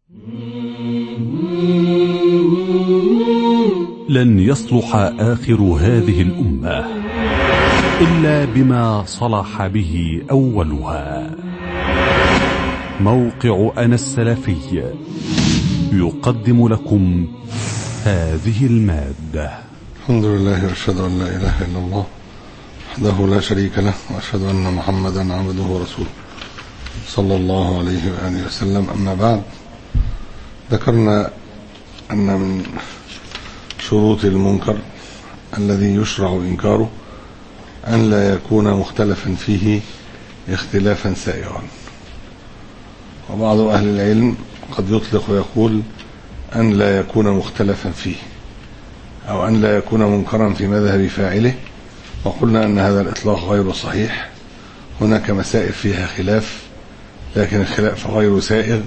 لن يصلح آخر هذه الأمة إلا بما صلح به أولها موقع أنا السلفي يقدم لكم هذه المادة الحمد لله واشهد ان لا اله الا الله وحده لا شريك له واشهد ان محمدا عبده ورسوله صلى الله عليه واله وسلم اما بعد ذكرنا ان من شروط المنكر الذي يشرع انكاره ان لا يكون مختلفا فيه اختلافا سائغا وبعض اهل العلم قد يطلق ويقول ان لا يكون مختلفا فيه أو أن لا يكون منكرا في مذهب فاعله وقلنا أن هذا الإطلاق غير صحيح هناك مسائل فيها خلاف لكن الخلاف غير سائغ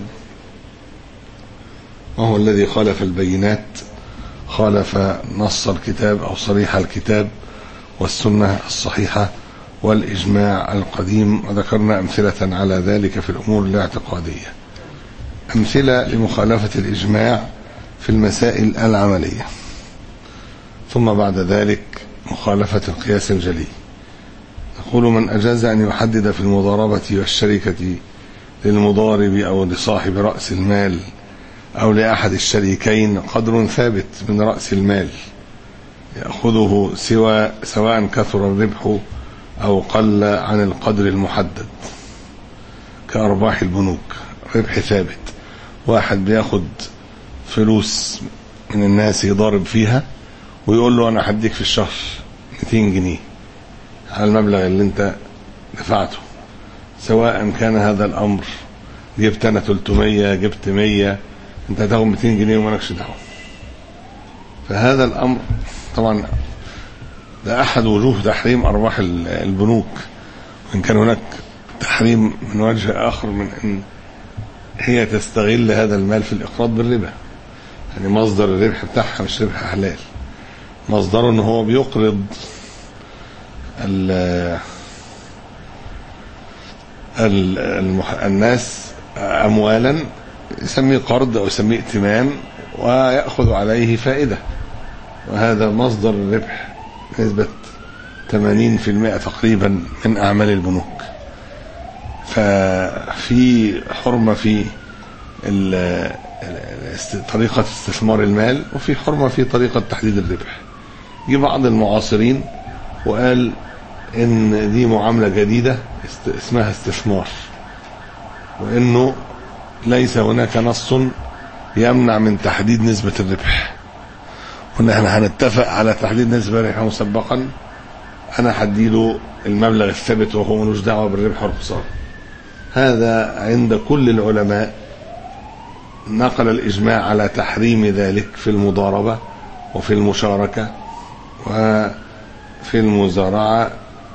وهو الذي خالف البينات خالف نص الكتاب أو صريح الكتاب والسنة الصحيحة والإجماع القديم وذكرنا أمثلة على ذلك في الأمور الاعتقادية أمثلة لمخالفة الإجماع في المسائل العملية ثم بعد ذلك مخالفة القياس الجلي نقول من أجاز أن يحدد في المضاربة والشركة للمضارب أو لصاحب رأس المال أو لأحد الشريكين قدر ثابت من رأس المال يأخذه سوى سواء كثر الربح أو قل عن القدر المحدد كأرباح البنوك ربح ثابت واحد بياخد فلوس من الناس يضارب فيها ويقول له انا هديك في الشهر 200 جنيه على المبلغ اللي انت دفعته سواء كان هذا الامر جبت انا 300 جبت 100 انت هتاخد 200 جنيه ومالكش دعوه فهذا الامر طبعا ده احد وجوه تحريم ارباح البنوك وان كان هناك تحريم من وجه اخر من ان هي تستغل هذا المال في الاقراض بالربا يعني مصدر الربح بتاعها مش ربح حلال مصدره ان هو بيقرض ال ال المح... الناس اموالا يسميه قرض او يسميه ائتمان وياخذ عليه فائده وهذا مصدر الربح نسبه 80% تقريبا من اعمال البنوك ففي حرمه في طريقه استثمار المال وفي حرمه في طريقه تحديد الربح جه بعض المعاصرين وقال ان دي معامله جديده اسمها استثمار وانه ليس هناك نص يمنع من تحديد نسبه الربح وان احنا هنتفق على تحديد نسبه الربح مسبقا انا هديله المبلغ الثابت وهو ملوش دعوه بالربح والخساره هذا عند كل العلماء نقل الاجماع على تحريم ذلك في المضاربه وفي المشاركه وفي المزارعة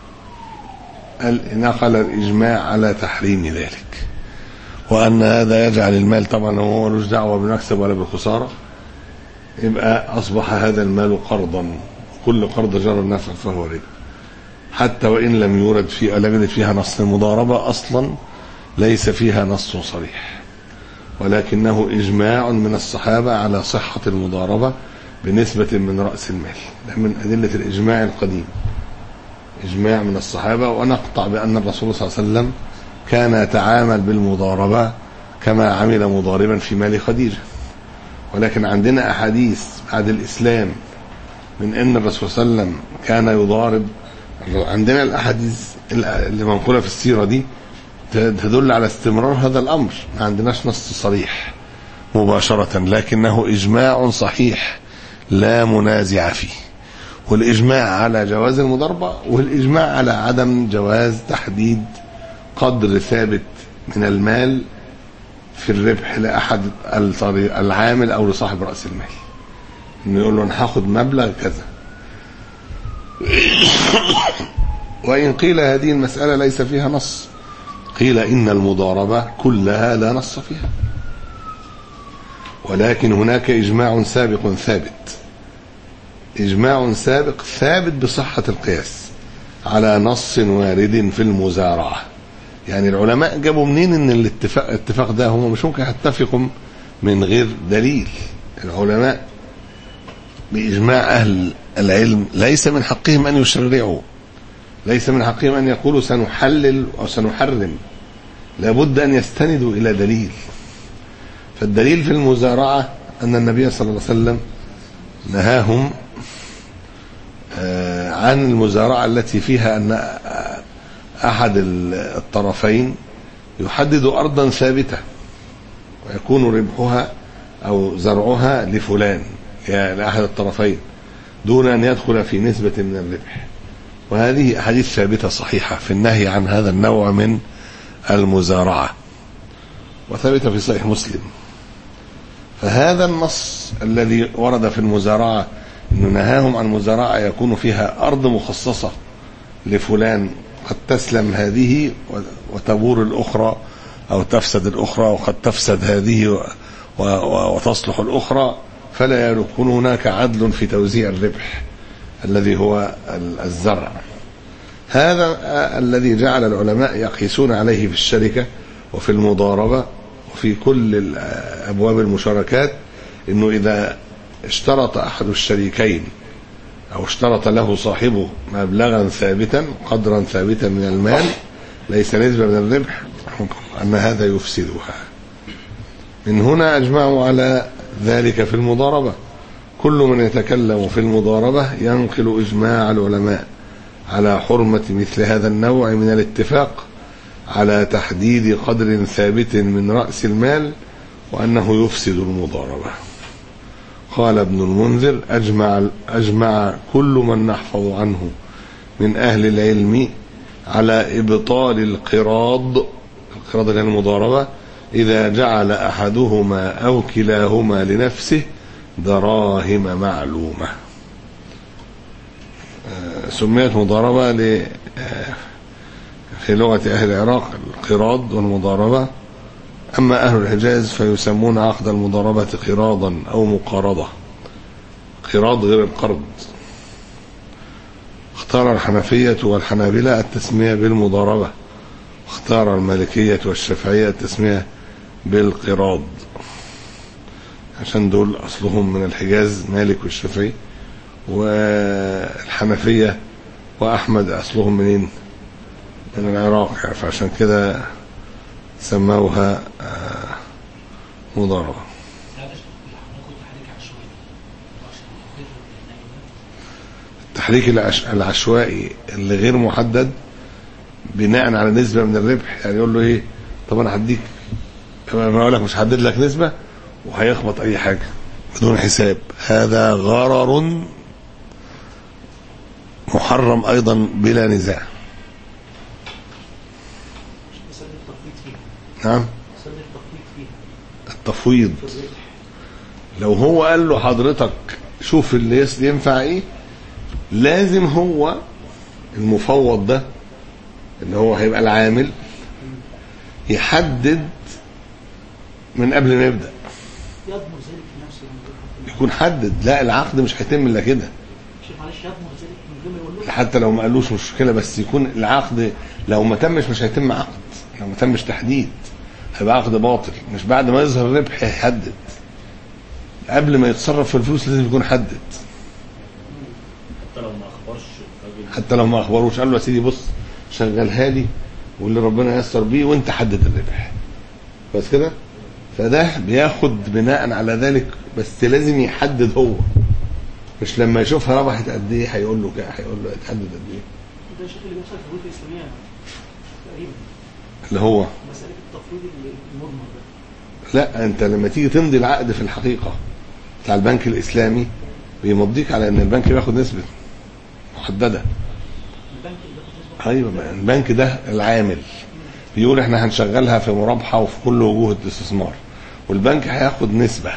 نقل الإجماع على تحريم ذلك وأن هذا يجعل المال طبعا هو ملوش دعوة بالمكسب ولا بالخسارة يبقى أصبح هذا المال قرضا كل قرض جر النفع فهو ربا حتى وإن لم يورد فيها لم يرد فيها نص المضاربة أصلا ليس فيها نص صريح ولكنه إجماع من الصحابة على صحة المضاربة بنسبة من رأس المال ده من أدلة الإجماع القديم إجماع من الصحابة ونقطع بأن الرسول صلى الله عليه وسلم كان يتعامل بالمضاربة كما عمل مضاربا في مال خديجة ولكن عندنا أحاديث بعد الإسلام من أن الرسول صلى الله عليه وسلم كان يضارب عندنا الأحاديث اللي منقولة في السيرة دي تدل على استمرار هذا الأمر ما عندناش نص صريح مباشرة لكنه إجماع صحيح لا منازع فيه والإجماع على جواز المضاربة والإجماع على عدم جواز تحديد قدر ثابت من المال في الربح لأحد العامل أو لصاحب رأس المال إنه يقول له أنا هاخد مبلغ كذا وإن قيل هذه المسألة ليس فيها نص قيل إن المضاربة كلها لا نص فيها ولكن هناك إجماع سابق ثابت إجماع سابق ثابت بصحة القياس على نص وارد في المزارعة يعني العلماء جابوا منين ان الاتفاق الاتفاق ده هم مش ممكن يتفقوا من غير دليل العلماء بإجماع أهل العلم ليس من حقهم أن يشرعوا ليس من حقهم أن يقولوا سنحلل أو سنحرم لابد أن يستندوا إلى دليل فالدليل في المزارعة أن النبي صلى الله عليه وسلم نهاهم آه، عن المزارعة التي فيها أن أحد الطرفين يحدد أرضا ثابتة ويكون ربحها أو زرعها لفلان يعني لأحد الطرفين دون أن يدخل في نسبة من الربح وهذه أحاديث ثابتة صحيحة في النهي عن هذا النوع من المزارعة وثبت في صحيح مسلم فهذا النص الذي ورد في المزارعة أنه نهاهم عن مزارعة يكون فيها أرض مخصصة لفلان قد تسلم هذه وتبور الأخرى أو تفسد الأخرى وقد تفسد هذه و- و- وتصلح الأخرى فلا يكون هناك عدل في توزيع الربح الذي هو ال- الزرع هذا آه، الذي جعل العلماء يقيسون عليه في الشركة وفي المضاربة وفي كل ال- آه، أبواب المشاركات أنه إذا اشترط أحد الشريكين أو اشترط له صاحبه مبلغا ثابتا قدرا ثابتا من المال ليس نسبة من الربح أن هذا يفسدها من هنا أجمعوا على ذلك في المضاربة كل من يتكلم في المضاربة ينقل إجماع العلماء على حرمة مثل هذا النوع من الاتفاق على تحديد قدر ثابت من رأس المال وأنه يفسد المضاربة قال ابن المنذر أجمع, أجمع كل من نحفظ عنه من أهل العلم على إبطال القراض القراض اللي هي المضاربة إذا جعل أحدهما أو كلاهما لنفسه دراهم معلومة آه، سميت مضاربة ل آه، في لغة أهل العراق القراض والمضاربة أما أهل الحجاز فيسمون عقد المضاربة قراضا أو مقارضة قراض غير القرض اختار الحنفية والحنابلة التسمية بالمضاربة اختار المالكية والشافعية التسمية بالقراض عشان دول أصلهم من الحجاز مالك والشافعي والحنفية وأحمد أصلهم منين من العراق يعني فعشان كده سموها آه، مضاربة التحريك العش... العشوائي اللي غير محدد بناء على نسبة من الربح يعني يقول له ايه طب انا هديك ما اقول لك مش هحدد لك نسبة وهيخبط اي حاجة بدون حساب هذا غرر محرم ايضا بلا نزاع مسألة التخفيض فيها نعم مسألة التخفيض فيها التفويض في الربح لو هو قال له حضرتك شوف اللي يس- ينفع ايه لازم هو المفوض ده اللي هو هيبقى العامل يحدد من قبل ما يبدا يضمن ذلك في نفسه من غير يكون حدد لا العقد مش هيتم الا كده شيخ معلش يضمن ذلك من غير ما يقول له حتى لو ما قالوش مش مشكله بس يكون العقد لو ما تمش مش هيتم عقد لو ما تمش تحديد هيبقى عقد باطل مش بعد ما يظهر الربح يحدد قبل ما يتصرف في الفلوس لازم يكون حدد حتى لو ما اخبرش الراجل حتى لو ما اخبروش قال له يا سيدي بص شغلها لي واللي ربنا ييسر بيه وانت حدد الربح بس كده فده بياخد بناء على ذلك بس لازم يحدد هو مش لما يشوفها ربحت قد ايه هيقول له كده هيقول له تحدد قد ايه ده الشيء اللي بيحصل في البنوك الإسلامية تقريبا اللي هو مسألة التفويض المضمن ده لا انت لما تيجي تمضي العقد في الحقيقه بتاع البنك الاسلامي بيمضيك على ان البنك بياخد نسبه محدده البنك اللي بياخد نسبة ايوه ما البنك ده العامل بيقول احنا هنشغلها في مرابحه وفي كل وجوه الاستثمار والبنك هياخد نسبه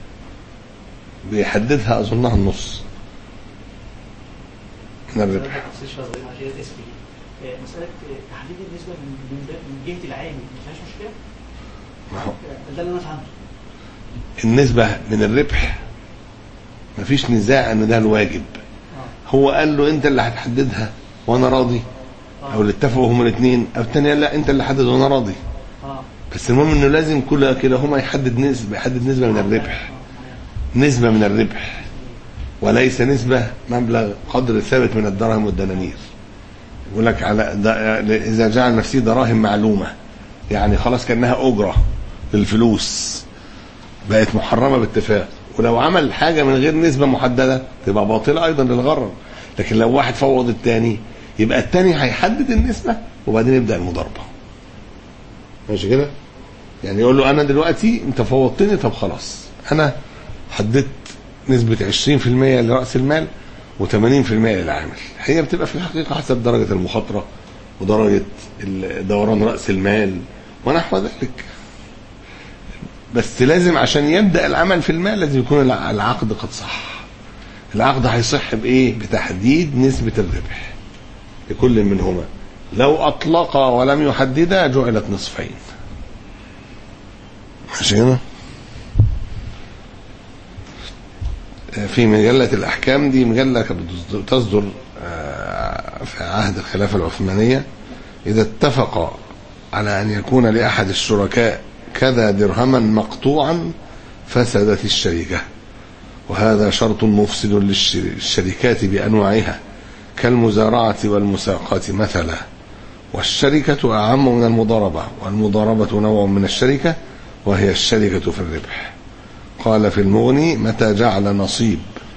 بيحددها اظنها النص من الربح مسألة تفصيل شوية صغيرة عشان الاسم دي آه، مسألة آه، تحديد النسبة من من ده- من جهة العامل ما فيهاش مشكلة ما هو آه، ده اللي أنا فهمته النسبه من الربح مفيش نزاع ان ده الواجب هو قال له انت اللي هتحددها وانا راضي او اللي اتفقوا هما الاثنين او الثانيه لا انت اللي حدد وانا راضي اه بس المهم انه لازم كل كلاهما يحدد نسبه يحدد نسبه من الربح نسبه من الربح وليس نسبه مبلغ قدر ثابت من الدراهم والدنانير يقول لك على دا اذا جعل نفسه دراهم معلومه يعني خلاص كانها اجره للفلوس بقت محرمه باتفاق ولو عمل حاجه من غير نسبه محدده تبقى باطله ايضا للغرض لكن لو واحد فوض الثاني يبقى الثاني هيحدد النسبه وبعدين يبدا المضاربه ماشي كده يعني يقول له انا دلوقتي انت فوضتني طب خلاص انا حددت نسبه 20% لراس المال و80% للعامل هي بتبقى في الحقيقه حسب درجه المخاطره ودرجه ال- دوران راس المال ونحو ذلك بس لازم عشان يبدا العمل في المال لازم يكون الع- العقد قد صح العقد هيصح بايه بتحديد نسبه الربح لكل منهما لو اطلق ولم يحددا جعلت نصفين ماشي كده في مجلة الأحكام دي مجلة كانت بتصدر- تصدر آه، في عهد الخلافة العثمانية إذا اتفق على أن يكون لأحد الشركاء كذا درهما مقطوعا فسدت الشركة وهذا شرط مفسد للشركات بأنواعها كالمزارعة والمساقات مثلا والشركة أعم من المضاربة والمضاربة نوع من الشركة وهي الشركة في الربح قال في المغني متى جعل نصيب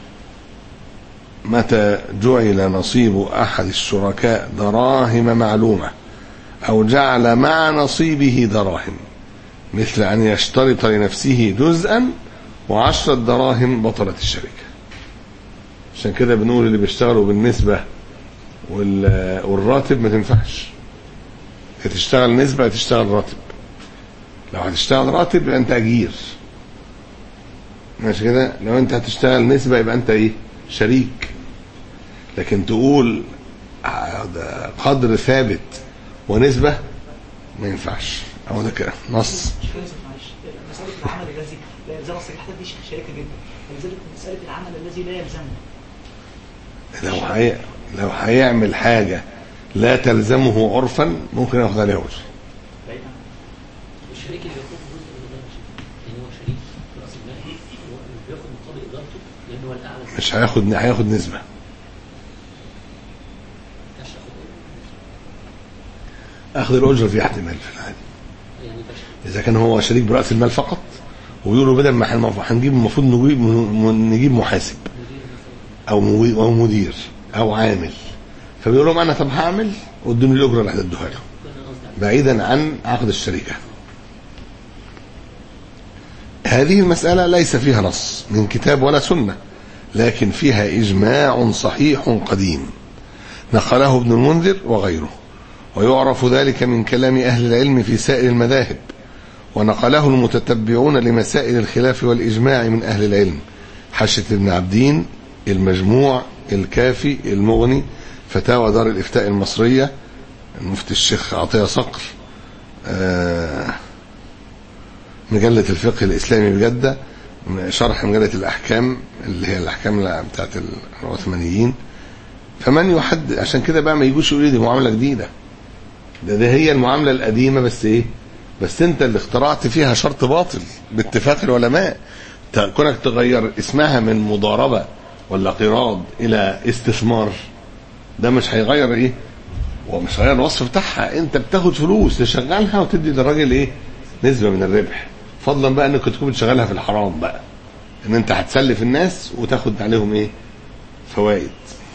متى جعل نصيب أحد الشركاء دراهم معلومة أو جعل مع نصيبه دراهم مثل أن يشترط لنفسه جزءا وعشرة دراهم بطلت الشركة عشان كده بنقول اللي بيشتغلوا بالنسبة وال- والراتب ما تنفعش يا تشتغل نسبة يا تشتغل راتب لو هتشتغل راتب يبقى انت اجير ماشي كده لو انت هتشتغل نسبة يبقى انت ايه شريك لكن تقول ع- ده قدر ثابت ونسبة ما ينفعش او ده كده نص مش فاهم معلش مسألة العمل الذي لا يلزم الصلاحات دي شركة جدا ولذلك مسألة العمل الذي لا يلزمه لو هي لو هيعمل حاجة لا تلزمه عرفا ممكن ياخد عليها وجه بعيد عن الشريك اللي بياخد جزء من ده مش يعني هو شريك في راس المال هو اللي بياخد مقابل ادارته لان هو الاعلى مش هياخد هياخد نسبة كاش ياخد اخذ الاجرة في احتمال في العادي يعني كاش اذا كان هو شريك براس المال فقط ويقولوا بدل ما احنا هنجيب المفروض نجيب نجيب محاسب او مو- او مدير او عامل فبيقول لهم انا طب هعمل وادوني الاجره اللي هتدوها لهم كنا قصدي على بعيدا عن عقد الشركه هذه المسألة ليس فيها نص من كتاب ولا سنة لكن فيها إجماع صحيح قديم نقله ابن المنذر وغيره ويعرف ذلك من كلام أهل العلم في سائر المذاهب ونقله المتتبعون لمسائل الخلاف والإجماع من أهل العلم حاشة ابن عبدين المجموع الكافي المغني فتاوى دار الإفتاء المصرية المفتي الشيخ عطية صقر آه مجلة الفقه الإسلامي بجدة شرح مجلة الأحكام اللي هي الأحكام بتاعت العثمانيين فمن يحد عشان كده بقى ما يجوش يقولوا دي معاملة جديدة ده, ده هي المعاملة القديمة بس إيه بس أنت اللي اخترعت فيها شرط باطل باتفاق العلماء ت- كونك تغير اسمها من مضاربة ولا قراض إلى استثمار ده مش هيغير إيه ومش هيغير الوصف بتاعها أنت بتاخد فلوس تشغلها وتدي للراجل إيه نسبة من الربح فضلا بقى انك تكون بتشغلها في الحرام بقى ان انت هتسلف الناس وتاخد عليهم ايه فوائد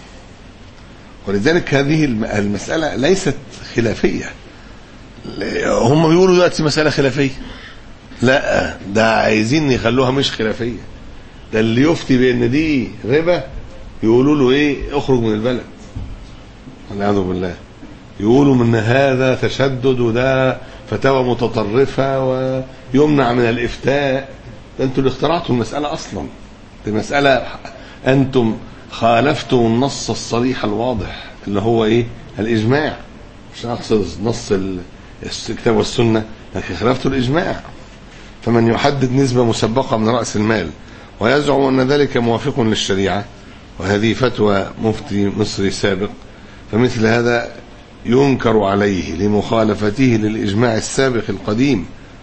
ولذلك هذه الم- المسألة ليست خلافية ل- هم بيقولوا دلوقتي مسألة خلافية لا ده عايزين يخلوها مش خلافية ده اللي يفتي بان دي ربا يقولوا له ايه اخرج من البلد والعياذ بالله يقولوا من هذا تشدد وده فتاوى متطرفة ويمنع من الإفتاء ده أنتم اللي اخترعتوا المسألة أصلا دي مسألة أنتم خالفتم النص الصريح الواضح اللي هو إيه الإجماع مش أقصد نص ال- الكتاب والسنة لكن خالفتوا الإجماع فمن يحدد نسبة مسبقة من رأس المال ويزعم أن ذلك موافق للشريعة وهذه فتوى مفتي مصري سابق فمثل هذا ينكر عليه لمخالفته للإجماع السابق القديم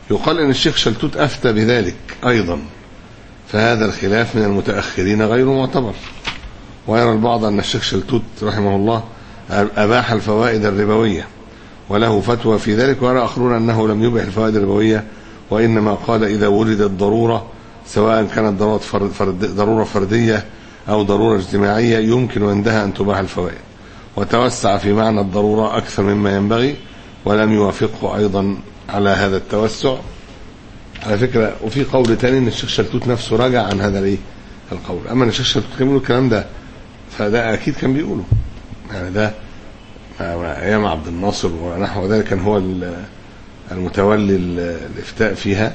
يقال ان الشيخ شلتوت افتى بذلك ايضا فهذا الخلاف من المتاخرين غير معتبر ويرى البعض ان الشيخ شلتوت رحمه الله اباح الفوائد الربويه وله فتوى في ذلك ويرى اخرون انه لم يبح الفوائد الربويه وانما قال اذا وجدت ضروره سواء كانت ضروره فرد فرد ضروره فرديه او ضروره اجتماعيه يمكن عندها ان تباح الفوائد وتوسع في معنى الضروره اكثر مما ينبغي ولم يوافقه ايضا على هذا التوسع على فكره وفي قول تاني ان الشيخ شلتوت نفسه رجع عن هذا الايه القول اما ان الشيخ شلتوت كان بيقول الكلام ده فده اكيد كان بيقوله يعني ده ايام عبد الناصر ونحو ذلك كان هو ال- المتولي ال- الافتاء فيها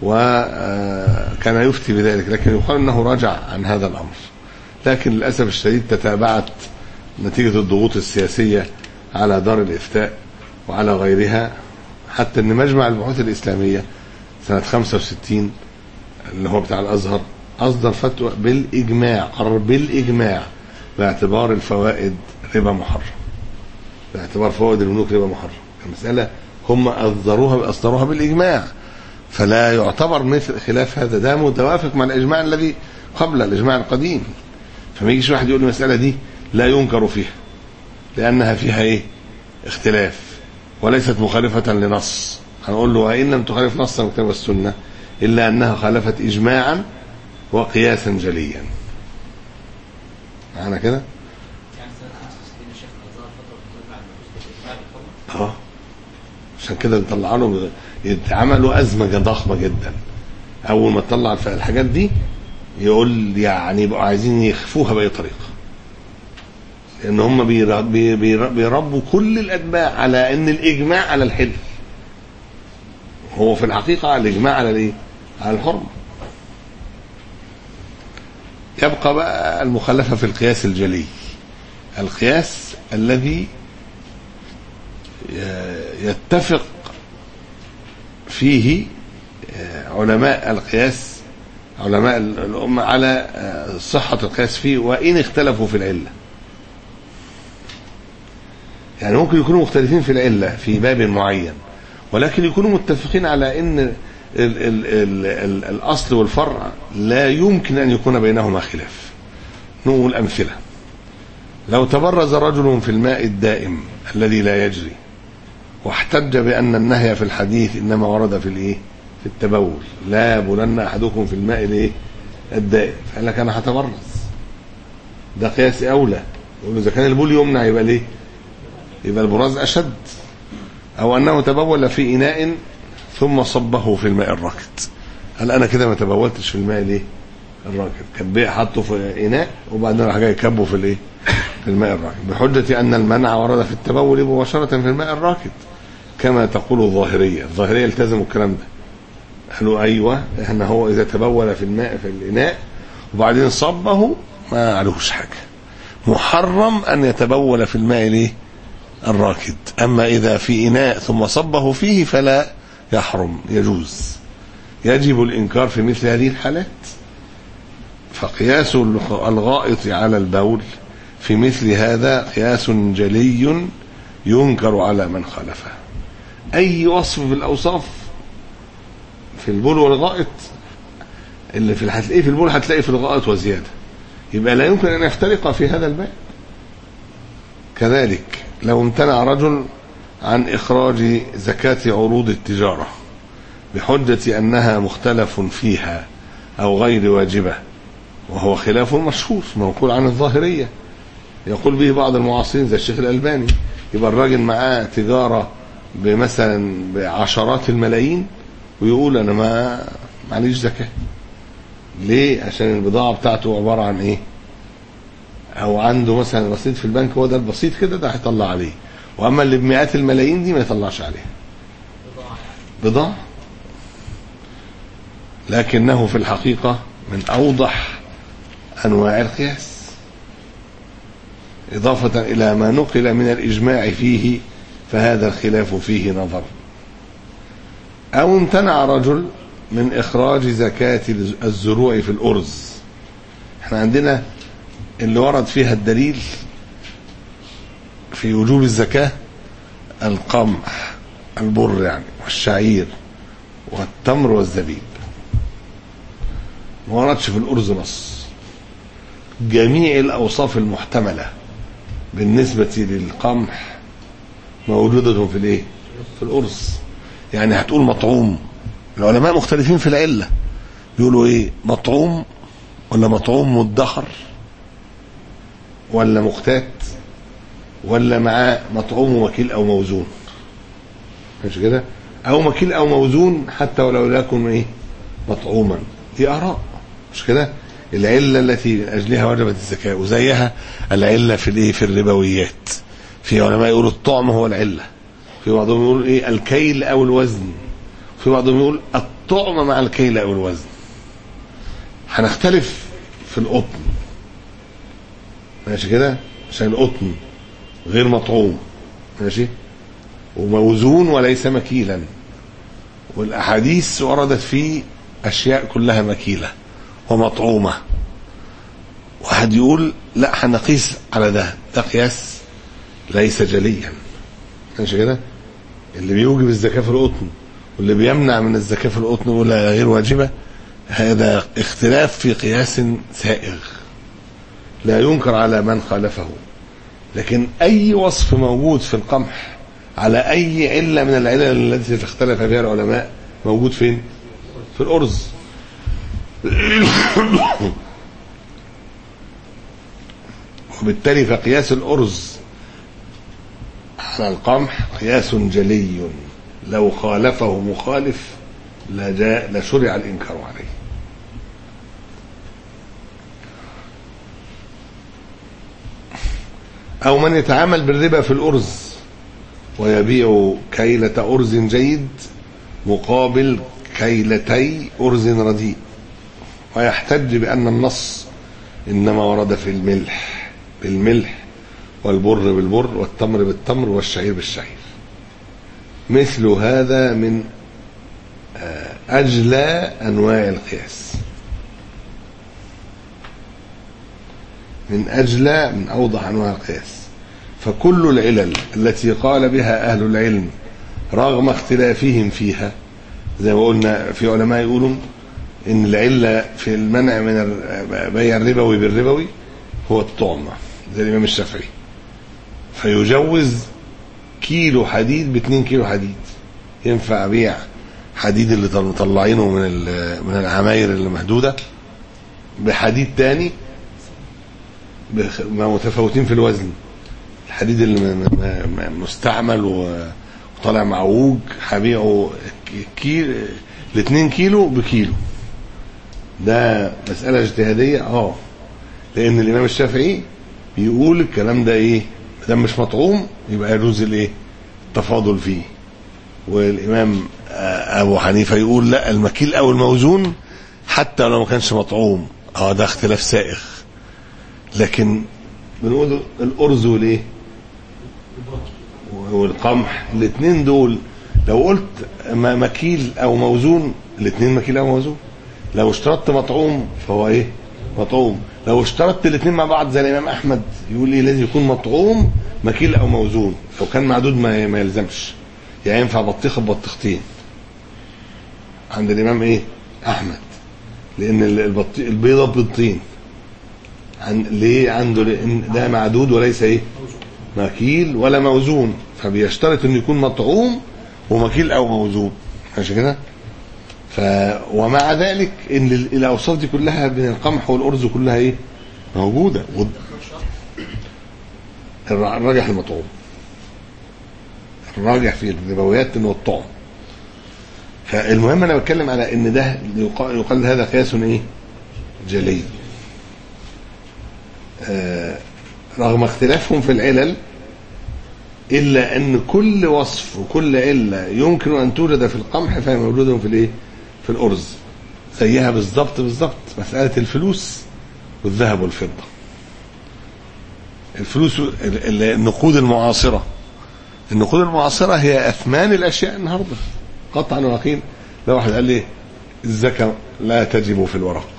وكان يفتي بذلك لكن يقال انه رجع عن هذا الامر لكن للاسف الشديد تتابعت نتيجه الضغوط السياسيه على دار الافتاء وعلى غيرها حتى ان مجمع البحوث الاسلاميه سنه 65 اللي هو بتاع الازهر اصدر فتوى بالاجماع قرر بالاجماع باعتبار الفوائد ربا محرم باعتبار فوائد البنوك ربا محرم المساله هم اصدروها اصدروها بالاجماع فلا يعتبر مثل خلاف هذا ده متوافق مع الاجماع الذي قبل الاجماع القديم فما يجيش واحد يقول المساله دي لا ينكر فيها لانها فيها ايه اختلاف وليست مخالفه لنص هنقول له وان لم تخالف نص الكتاب والسنه الا انها خالفت اجماعا وقياسا جليا معانا كده يعني سنة 65 الشيخ الأزهر فترة بتقول بعد ما أسلم بعد الحكم اه عشان كده بيطلع لهم عملوا ازمه ضخمه جدا اول ما تطلع الف- الحاجات دي يقول يعني يبقوا عايزين يخفوها باي طريقه لان هم بير- بي- بير- بيربوا كل الاتباع على ان الاجماع على الحل هو في الحقيقه على الاجماع على الايه على الحرمه يبقى بقى المخالفه في القياس الجلي القياس الذي يتفق فيه علماء القياس علماء الأمة على صحة القياس فيه وإن اختلفوا في العلة يعني ممكن يكونوا مختلفين في العلة في باب معين ولكن يكونوا متفقين على أن ال ال ال ال الأصل والفرع لا يمكن أن يكون بينهما خلاف نقول أمثلة لو تبرز رجل في الماء الدائم الذي لا يجري واحتج بأن النهي في الحديث إنما ورد في الإيه؟ في التبول لا يبولن أحدكم في الماء الإيه؟ الدائم فقال لك أنا هتبرز ده قياس أولى يقول إذا كان البول يمنع يبقى ليه؟ يبقى البراز أشد أو أنه تبول في إناء ثم صبه في الماء الراكد قال أنا كده ما تبولتش في الماء الإيه؟ الراكد كان بيه حطه في إناء وبعدين راح جاي كبه في الإيه؟ في الماء الراكد بحجة أن المنع ورد في التبول مباشرة في الماء الراكد كما تقول الظاهرية الظاهرية التزموا الكلام ده قالوا أيوة إحنا هو إذا تبول في الماء في الإناء وبعدين صبه ما عليهوش حاجة محرم أن يتبول في الماء ليه الراكد أما إذا في إناء ثم صبه فيه فلا يحرم يجوز يجب الإنكار في مثل هذه الحالات فقياس الغائط على البول في مثل هذا قياس جلي ينكر على من خالفه اي وصف في الاوصاف في البول والغائط اللي في هتلاقيه في البول هتلاقيه في الغائط وزياده يبقى لا يمكن ان يفترق في هذا الباب كذلك لو امتنع رجل عن اخراج زكاه عروض التجاره بحجه انها مختلف فيها او غير واجبه وهو خلاف مشهور منقول عن الظاهريه يقول به بعض المعاصرين زي الشيخ الألباني يبقى الراجل معاه تجارة بمثلا بعشرات الملايين ويقول أنا ما معليش زكاة ليه عشان البضاعة بتاعته عبارة عن إيه أو عنده مثلا رصيد في البنك هو ده البسيط كده ده هيطلع عليه وأما اللي بمئات الملايين دي ما يطلعش عليها بضاعة لكنه في الحقيقة من أوضح أنواع القياس إضافة إلى ما نقل من الإجماع فيه فهذا الخلاف فيه نظر أو امتنع رجل من إخراج زكاة الزروع في الأرز احنا عندنا اللي ورد فيها الدليل في وجوب الزكاة القمح البر يعني والشعير والتمر والزبيب ما وردش في الأرز نص جميع الأوصاف المحتملة بالنسبة للقمح موجودة في الإيه؟ في الأرز يعني هتقول مطعوم العلماء مختلفين في العلة بيقولوا إيه مطعوم ولا مطعوم مدخر ولا مختات ولا معاه مطعوم ومكيل أو موزون مش كده أو مكيل أو موزون حتى ولو يكن إيه مطعوما دي آراء مش كده العلة التي من أجلها وجبت الزكاة وزيها العلة في الإيه في الربويات في علماء يقولوا الطعم هو العلة في بعضهم يقول إيه الكيل أو الوزن في بعضهم يقول الطعم مع الكيل أو الوزن هنختلف في القطن ماشي كده عشان القطن غير مطعوم ماشي وموزون وليس مكيلا والأحاديث وردت فيه أشياء كلها مكيلة ومطعومة واحد يقول لا هنقيس على ده ده قياس ليس جليا ماشي كده اللي بيوجب الزكاة في القطن واللي بيمنع من الزكاة في القطن ولا غير واجبة هذا اختلاف في قياس سائغ لا ينكر على من خالفه لكن أي وصف موجود في القمح على أي علة من العلل التي اختلف فيها العلماء موجود فين؟ في الأرز وبالتالي فقياس الأرز على القمح قياس جلي لو خالفه مخالف لجاء لشرع الإنكار عليه أو من يتعامل بالربا في الأرز ويبيع كيلة أرز جيد مقابل كيلتي أرز رديء ويحتج بأن النص إنما ورد في الملح بالملح والبر بالبر والتمر بالتمر والشعير بالشعير مثل هذا من أجلى أنواع القياس من أجلى من أوضح أنواع القياس فكل العلل التي قال بها أهل العلم رغم اختلافهم فيها زي ما قلنا في علماء يقولوا ان العله في المنع من بيع الربوي بالربوي هو الطعمه زي الامام الشافعي فيجوز كيلو حديد ب 2 كيلو حديد ينفع ابيع حديد اللي مطلعينه من من العماير اللي مهدوده بحديد تاني متفاوتين في الوزن الحديد اللي مستعمل وطالع معوج هبيعه كيلو ال 2 كيلو بكيلو ده مسألة اجتهادية اه لأن الإمام الشافعي بيقول الكلام ده إيه ده مش مطعوم يبقى يجوز الإيه التفاضل فيه والإمام أبو حنيفة يقول لا المكيل أو الموزون حتى لو ما كانش مطعوم اه ده اختلاف سائغ لكن بنقول الأرز والإيه والقمح الاثنين دول لو قلت مكيل او موزون الاثنين مكيل او موزون لو اشترطت مطعوم فهو ايه مطعوم لو اشترطت الاثنين مع بعض زي الامام احمد يقول لي لازم يكون مطعوم مكيل او موزون لو كان معدود ما, ما يلزمش يعني ينفع بطيخه ببطيختين عند الامام ايه احمد لان البطي... البيضه بيضتين عن... ليه عنده لان ده معدود وليس ايه مكيل ولا موزون فبيشترط انه يكون مطعوم ومكيل او موزون ماشي كده ف ومع ذلك ان الاوصاف دي كلها بين القمح والارز كلها ايه موجوده و... الراجح المطعوم الراجح في الربويات انه الطعم فالمهم انا بتكلم على ان ده يقال, يقال هذا قياس ايه جلي آه رغم اختلافهم في العلل إلا أن كل وصف وكل علة يمكن أن توجد في القمح فهي موجودة في الإيه؟ في الأرز زيها بالظبط بالظبط مسألة الفلوس والذهب والفضة الفلوس النقود المعاصرة النقود المعاصرة هي أثمان الأشياء النهاردة قطعا ويقين لو واحد قال لي الزكاة لا تجب في الورق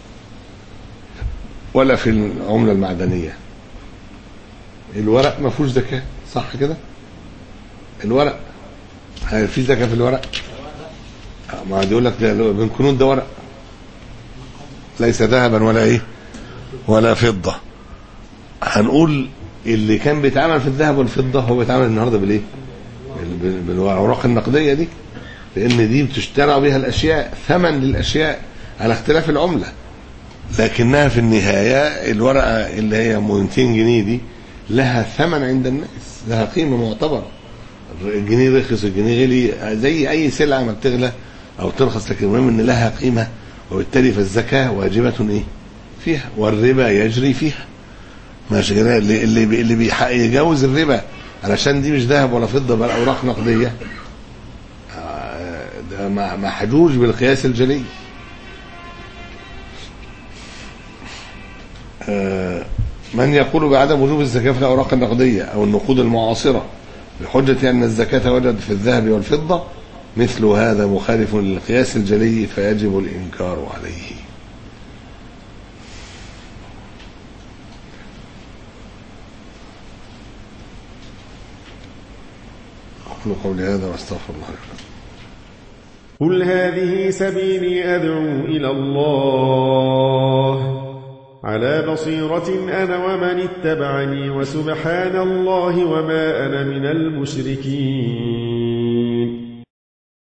ولا في العملة المعدنية الورق ما فيهوش زكاة صح كده الورق هل في زكاة في الورق ما عاد يقول لك ده بن كنود ده ورق ليس ذهبا ولا ايه ولا فضة هنقول اللي كان بيتعمل في الذهب والفضة هو بيتعمل النهارده بالايه بال- بال- بالاوراق النقدية دي لان دي بتشترى بها الاشياء ثمن للاشياء على اختلاف العملة لكنها في النهاية الورقة اللي هي 200 جنيه دي لها ثمن عند الناس لها قيمة معتبرة الجنيه رخص الجنيه غلي زي اي سلعه ما بتغلى او ترخص لكن المهم ان لها قيمه وبالتالي فالزكاه واجبه ايه؟ فيها والربا يجري فيها ماشي كده اللي اللي بي- اللي بيح- يجوز الربا علشان دي مش ذهب ولا فضه بل اوراق نقديه آه، ده مع- محجوج بالقياس الجلي آه، من يقول بعدم وجوب الزكاه في الاوراق النقديه او النقود المعاصره بحجة أن الزكاة وجدت في الذهب والفضة مثل هذا مخالف للقياس الجلي فيجب الإنكار عليه أقول قولي هذا واستغفر الله لكم قل هذه سبيلي أدعو إلى الله على بصيرة أنا ومن اتبعني وسبحان الله وما أنا من المشركين